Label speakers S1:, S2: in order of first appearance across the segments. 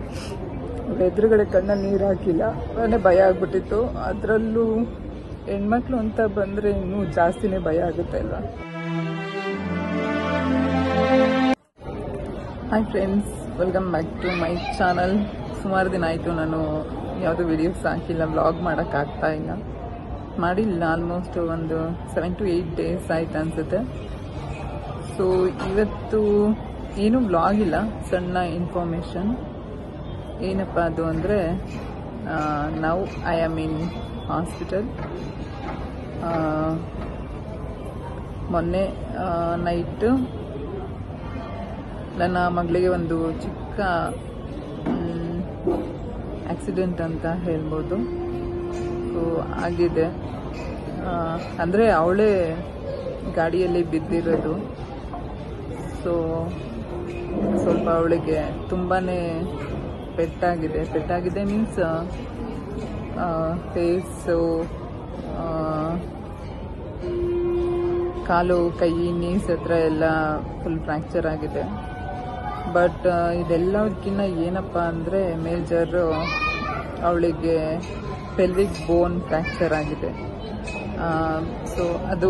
S1: ಅವ್ರ ಎದುರುಗಡೆ ಕಣ್ಣಲ್ಲಿ ನೀರು ಹಾಕಿಲ್ಲ ಅವನೇ ಭಯ ಆಗ್ಬಿಟ್ಟಿತ್ತು ಅದರಲ್ಲೂ ಹೆಣ್ಮಕ್ಳು ಅಂತ ಬಂದರೆ ಇನ್ನೂ ಜಾಸ್ತಿನೇ ಭಯ ಆಗುತ್ತೆ ಅಲ್ವಾ hi friends welcome back to my channel ಸುಮಾರು ದಿನ ಆಯಿತು ನಾನು ಯಾವುದೂ ವಿಡಿಯೋಸ್ ಹಾಕಿಲ್ಲ ವ್ಲಾಗ್ ಮಾಡೋಕ್ಕಾಗ್ತಾ ಇಲ್ಲ ಮಾಡಿಲ್ಲ ಆಲ್ಮೋಸ್ಟ್ ಒಂದು ಸೆವೆನ್ ಟು ಏಯ್ಟ್ ಡೇಸ್ ಆಯ್ತು ಅನಿಸುತ್ತೆ ಸೊ ಇವತ್ತು ಏನೂ ವ್ಲಾಗ್ ಇಲ್ಲ ಸಣ್ಣ ಇನ್ಫಾರ್ಮೇಷನ್ ಏನಪ್ಪ ಅದು ಅಂದರೆ ನಾವು ಐ ಆಮ್ ಇನ್ ಹಾಸ್ಪಿಟಲ್ ಮೊನ್ನೆ ನೈಟು ನನ್ನ ಮಗಳಿಗೆ ಒಂದು ಚಿಕ್ಕ ಆಕ್ಸಿಡೆಂಟ್ ಅಂತ ಹೇಳ್ಬೋದು ಸೊ ಆಗಿದೆ ಅಂದರೆ ಅವಳೇ ಗಾಡಿಯಲ್ಲಿ ಬಿದ್ದಿರೋದು ಸೊ ಸ್ವಲ್ಪ ಅವಳಿಗೆ ತುಂಬಾ ಪೆಟ್ಟಾಗಿದೆ ಪೆಟ್ಟಾಗಿದೆ ಮೀನ್ಸ್ ಫೇಸು ಕಾಲು ಕೈ ನೀಸ್ ಹತ್ರ ಎಲ್ಲ ಫುಲ್ ಫ್ರ್ಯಾಕ್ಚರ್ ಆಗಿದೆ ಬಟ್ ಇದೆಲ್ಲದಕ್ಕಿಂತ ಏನಪ್ಪ ಅಂದರೆ ಮೇಜರು ಅವಳಿಗೆ ಪೆಲ್ವಿಕ್ ಬೋನ್ ಫ್ರ್ಯಾಕ್ಚರ್ ಆಗಿದೆ ಸೊ ಅದು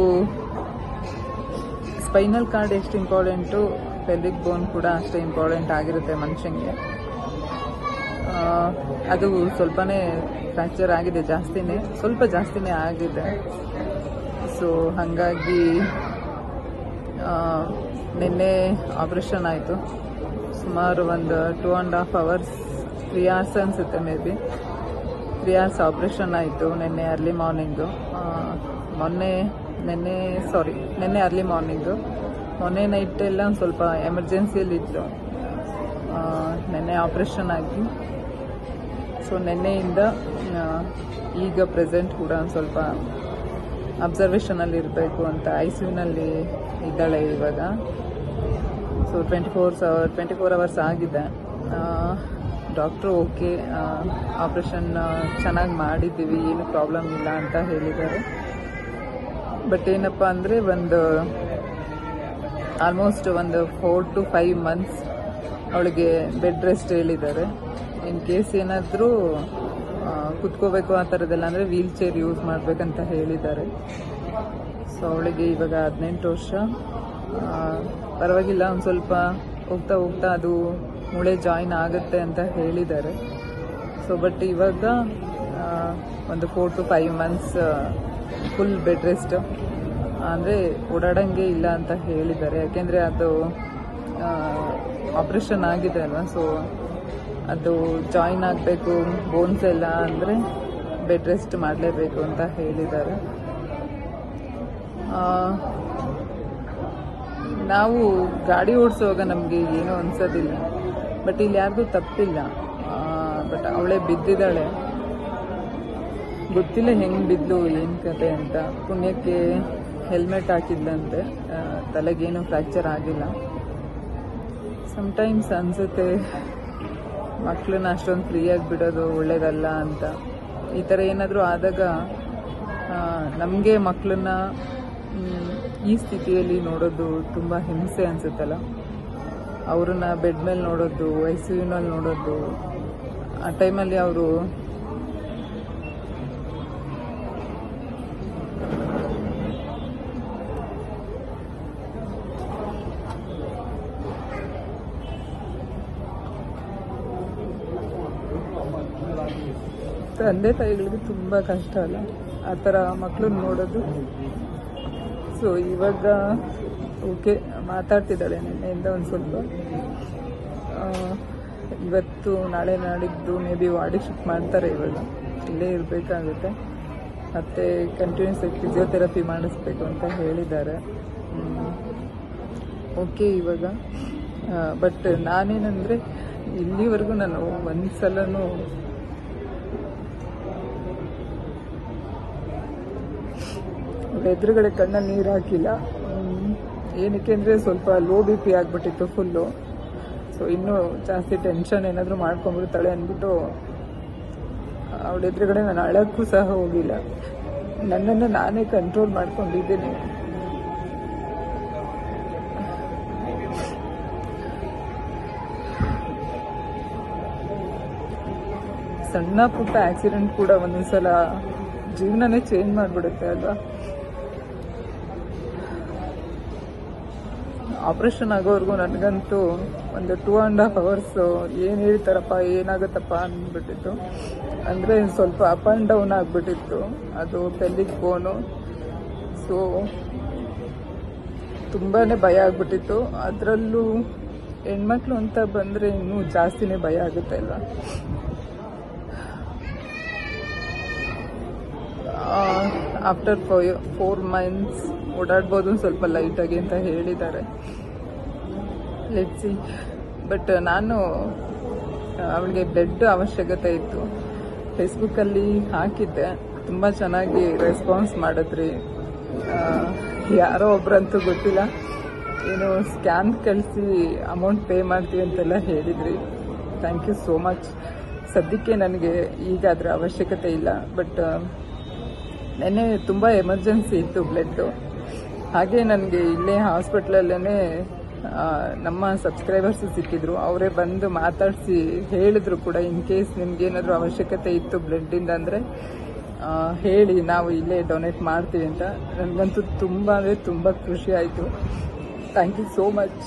S1: ಸ್ಪೈನಲ್ ಕಾರ್ಡ್ ಎಷ್ಟು ಇಂಪಾರ್ಟೆಂಟು ಪೆಲ್ವಿಕ್ ಬೋನ್ ಕೂಡ ಅಷ್ಟೇ ಇಂಪಾರ್ಟೆಂಟ್ ಆಗಿರುತ್ತೆ ಮನುಷ್ಯಂಗೆ ಅದು ಸ್ವಲ್ಪನೇ ಫ್ರ್ಯಾಕ್ಚರ್ ಆಗಿದೆ ಜಾಸ್ತಿನೇ ಸ್ವಲ್ಪ ಜಾಸ್ತಿನೇ ಆಗಿದೆ ಸೊ ಹಾಗಾಗಿ ನಿನ್ನೆ ಆಪ್ರೇಷನ್ ಆಯಿತು ಸುಮಾರು ಒಂದು two and half hours three hours ಅನಿಸುತ್ತೆ maybe three hours operation ಆಯಿತು ನಿನ್ನೆ ಅರ್ಲಿ ಮಾರ್ನಿಂಗು ಮೊನ್ನೆ ನಿನ್ನೆ ಸಾರಿ ನಿನ್ನೆ ಅರ್ಲಿ ಮಾರ್ನಿಂಗು ಮೊನ್ನೆ ನೈಟ್ ಎಲ್ಲ ಒಂದು ಸ್ವಲ್ಪ ಎಮರ್ಜೆನ್ಸಿಯಲ್ಲಿತ್ತು ನಿನ್ನೆ ಆಪ್ರೇಷನ್ ಆಗಿ ಸೊ ನಿನ್ನೆಯಿಂದ ಈಗ ಪ್ರೆಸೆಂಟ್ ಕೂಡ ಒಂದು ಸ್ವಲ್ಪ ಅಬ್ಸರ್ವೇಷನಲ್ಲಿ ಇರಬೇಕು ಅಂತ ಐ ಸಿ ಯುನಲ್ಲಿ ಇದ್ದಾಳೆ ಇವಾಗ so twenty four hour twenty four hours ಆಗಿದೆ ಡಾಕ್ಟ್ರು ಓಕೆ ಆಪ್ರೇಷನ್ ಚೆನ್ನಾಗಿ ಮಾಡಿದ್ದೀವಿ ಏನು ಪ್ರಾಬ್ಲಮ್ ಇಲ್ಲ ಅಂತ ಹೇಳಿದ್ದಾರೆ ಬಟ್ ಏನಪ್ಪ ಅಂದರೆ ಒಂದು ಆಲ್ಮೋಸ್ಟ್ ಒಂದು ಫೋರ್ ಟು ಫೈವ್ ಮಂತ್ಸ್ ಅವಳಿಗೆ ಬೆಡ್ ರೆಸ್ಟ್ ಹೇಳಿದ್ದಾರೆ ಇನ್ ಕೇಸ್ ಏನಾದರೂ ಕುತ್ಕೋಬೇಕು ಆ ಥರದ್ದೆಲ್ಲ ಅಂದರೆ ವೀಲ್ ಚೇರ್ ಯೂಸ್ ಮಾಡಬೇಕಂತ ಹೇಳಿದ್ದಾರೆ ಸೊ ಅವಳಿಗೆ ಇವಾಗ ಹದಿನೆಂಟು ವರ್ಷ ಪರವಾಗಿಲ್ಲ ಒಂದು ಸ್ವಲ್ಪ ಹೋಗ್ತಾ ಹೋಗ್ತಾ ಅದು ಮೂಳೆ ಜಾಯಿನ್ ಆಗುತ್ತೆ ಅಂತ ಹೇಳಿದ್ದಾರೆ ಸೊ ಬಟ್ ಇವಾಗ ಒಂದು four to five months full bed rest ಅಂದರೆ ಓಡಾಡಂಗೆ ಇಲ್ಲ ಅಂತ ಹೇಳಿದ್ದಾರೆ ಯಾಕೆಂದರೆ ಅದು ಆಪ್ರೇಷನ್ ಆಗಿದೆ ಅಲ್ವಾ ಸೊ ಅದು ಜಾಯಿನ್ ಆಗಬೇಕು ಬೋನ್ಸ್ ಎಲ್ಲ ಅಂದರೆ ಬೆಡ್ ರೆಸ್ಟ್ ಮಾಡಲೇಬೇಕು ಅಂತ ಹೇಳಿದ್ದಾರೆ ನಾವು ಗಾಡಿ ಓಡಿಸುವಾಗ ನಮಗೆ ಏನೂ ಅನ್ಸೋದಿಲ್ಲ ಬಟ್ ಇಲ್ಲಿ ಯಾರಿಗೂ ತಪ್ಪಿಲ್ಲ ಬಟ್ ಅವಳೇ ಬಿದ್ದಿದ್ದಾಳೆ ಗೊತ್ತಿಲ್ಲ ಹೆಂಗೆ ಬಿದ್ಲು ಏನು ಕತೆ ಅಂತ ಪುಣ್ಯಕ್ಕೆ ಹೆಲ್ಮೆಟ್ ಹಾಕಿದ್ಲಂತೆ ತಲೆಗೇನು ಫ್ರ್ಯಾಕ್ಚರ್ ಆಗಿಲ್ಲ ಸಮ್ಟೈಮ್ಸ್ ಅನಿಸುತ್ತೆ ಮಕ್ಕಳನ್ನ ಅಷ್ಟೊಂದು ಫ್ರೀಯಾಗಿ ಬಿಡೋದು ಒಳ್ಳೇದಲ್ಲ ಅಂತ ಈ ಥರ ಏನಾದರೂ ಆದಾಗ ನಮಗೆ ಮಕ್ಕಳನ್ನ ಈ ಸ್ಥಿತಿಯಲ್ಲಿ ನೋಡೋದು ತುಂಬ ಹಿಂಸೆ ಅನಿಸುತ್ತಲ್ಲ ಅವ್ರನ್ನ ಬೆಡ್ ಮೇಲೆ ನೋಡೋದು ಐ ಸಿ ಯುನಲ್ಲಿ ನೋಡೋದು ಆ ಟೈಮಲ್ಲಿ ಅವರು ತಂದೆ ತಾಯಿಗಳಿಗೆ ತುಂಬ ಕಷ್ಟ ಅಲ್ಲ ಆ ಥರ ಮಕ್ಕಳನ್ನ ನೋಡೋದು ಸೊ ಇವಾಗ ಓಕೆ ಮಾತಾಡ್ತಿದ್ದಾಳೆ ನಿನ್ನೆಯಿಂದ ಒಂದು ಸ್ವಲ್ಪ ಇವತ್ತು ನಾಳೆ ನಾಡಿದ್ದು ಮೇ ಬಿ ವಾರ್ಡಿಗೆ ಶಿಫ್ಟ್ ಮಾಡ್ತಾರೆ ಇವಾಗ ಇಲ್ಲೇ ಇರಬೇಕಾಗುತ್ತೆ ಮತ್ತು ಕಂಟಿನ್ಯೂಸ್ ಆಗಿ ಫಿಸಿಯೋಥೆರಪಿ ಮಾಡಿಸ್ಬೇಕು ಅಂತ ಹೇಳಿದ್ದಾರೆ ಓಕೆ ಇವಾಗ ಬಟ್ ನಾನೇನಂದರೆ ಇಲ್ಲಿವರೆಗೂ ನಾನು ಒಂದು ಸಲನೂ ಎದುರುಗಡೆ ಕಣ್ಣಲ್ಲಿ ನೀರು ಹಾಕಿಲ್ಲ ಏನಕ್ಕೆ ಅಂದರೆ ಸ್ವಲ್ಪ ಲೋ ಬಿ ಪಿ ಆಗಿಬಿಟ್ಟಿತ್ತು ಫುಲ್ಲು ಸೊ ಇನ್ನೂ ಜಾಸ್ತಿ ಟೆನ್ಷನ್ ಏನಾದರೂ ಮಾಡ್ಕೊಂಡ್ಬಿಡ್ತಾಳೆ ಅಂದ್ಬಿಟ್ಟು ಅವಳ ಎದುರುಗಡೆ ನಾನು ಅಳಕ್ಕೂ ಸಹ ಹೋಗಿಲ್ಲ ನನ್ನನ್ನು ನಾನೇ ಕಂಟ್ರೋಲ್ ಮಾಡ್ಕೊಂಡಿದ್ದೀನಿ ಸಣ್ಣ ಪುಟ್ಟ ಆಕ್ಸಿಡೆಂಟ್ ಕೂಡ ಒಂದೊಂದ್ಸಲ ಜೀವನನೇ ಚೇಂಜ್ ಮಾಡಿಬಿಡುತ್ತೆ ಅಲ್ವಾ ಆಪ್ರೇಷನ್ ಆಗೋವರೆಗೂ ನನಗಂತೂ ಒಂದು ಟೂ ಆ್ಯಂಡ್ ಹಾಫ್ ಅವರ್ಸ್ ಏನು ಹೇಳ್ತಾರಪ್ಪ ಏನಾಗುತ್ತಪ್ಪ ಅಂದ್ಬಿಟ್ಟಿತ್ತು ಅಂದರೆ ಸ್ವಲ್ಪ ಅಪ್ ಆ್ಯಂಡ್ ಡೌನ್ ಆಗಿಬಿಟ್ಟಿತ್ತು ಅದು ಪೆಲ್ಲಿಗೆ ಬೋನು ಸೊ ತುಂಬಾ ಭಯ ಆಗ್ಬಿಟ್ಟಿತ್ತು ಅದರಲ್ಲೂ ಹೆಣ್ಮಕ್ಳು ಅಂತ ಬಂದರೆ ಇನ್ನೂ ಜಾಸ್ತಿನೇ ಭಯ ಆಗುತ್ತೆ ಅಲ್ವಾ ಆಫ್ಟರ್ ಫೋರ್ ಮಂತ್ಸ್ ಓಡಾಡ್ಬೋದು ಸ್ವಲ್ಪ ಲೈಟಾಗಿ ಅಂತ ಹೇಳಿದ್ದಾರೆ ಲೆಟ್ಸಿ ಬಟ್ ನಾನು ಅವಳಿಗೆ ಬ್ಲಡ್ ಅವಶ್ಯಕತೆ ಇತ್ತು ಫೇಸ್ಬುಕ್ಕಲ್ಲಿ ಹಾಕಿದ್ದೆ ತುಂಬ ಚೆನ್ನಾಗಿ ರೆಸ್ಪಾನ್ಸ್ ಮಾಡಿದ್ರಿ ಆ, ಯಾರೋ ಒಬ್ರಂತೂ ಗೊತ್ತಿಲ್ಲ ಏನು ಸ್ಕ್ಯಾನ್ ಕಳಿಸಿ ಅಮೌಂಟ್ ಪೇ ಮಾಡ್ತೀವಿ ಅಂತೆಲ್ಲ ಹೇಳಿದ್ರಿ ಥ್ಯಾಂಕ್ ಯು ಸೋ ಮಚ್ ಸದ್ಯಕ್ಕೆ ನನಗೆ ಈಗ ಅದರ ಅವಶ್ಯಕತೆ ಇಲ್ಲ ಬಟ್ ನೆನ್ನೆ ತುಂಬ ಎಮರ್ಜೆನ್ಸಿ ಇತ್ತು ಬ್ಲಡ್ಡು ಹಾಗೆ ನನಗೆ ಇಲ್ಲೇ ಹಾಸ್ಪಿಟ್ಲಲ್ಲೇ ನಮ್ಮ ಸಬ್ಸ್ಕ್ರೈಬರ್ಸ್ ಸಿಕ್ಕಿದ್ರು ಅವರೇ ಬಂದು ಮಾತಾಡಿಸಿ ಹೇಳಿದ್ರು ಕೂಡ ಇನ್ ಕೇಸ್ ನಿಮ್ಗೇನಾದರೂ ಅವಶ್ಯಕತೆ ಇತ್ತು ಬ್ಲಡ್ಡಿಂದ ಅಂದರೆ ಹೇಳಿ ನಾವು ಇಲ್ಲೇ ಡೊನೇಟ್ ಮಾಡ್ತೀವಿ ಅಂತ ನನಗಂತೂ ತುಂಬ ಅಂದರೆ ತುಂಬ ಖುಷಿ ಆಯಿತು ಥ್ಯಾಂಕ್ ಯು ಸೋ ಮಚ್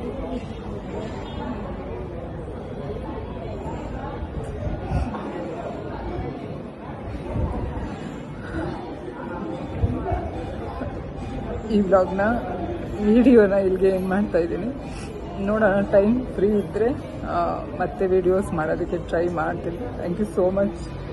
S1: ಈ ವ್ಲಾಗ್ನ ವಿಡಿಯೋನ ಇಲ್ಲಿಗೆ ಏನು ಮಾಡ್ತಾ ಇದ್ದೀನಿ ನೋಡೋಣ ಟೈಮ್ ಫ್ರೀ ಇದ್ದರೆ ಮತ್ತೆ ವಿಡಿಯೋಸ್ ಮಾಡೋದಕ್ಕೆ ಟ್ರೈ ಮಾಡ್ತೀನಿ ಥ್ಯಾಂಕ್ ಯು ಸೋ ಮಚ್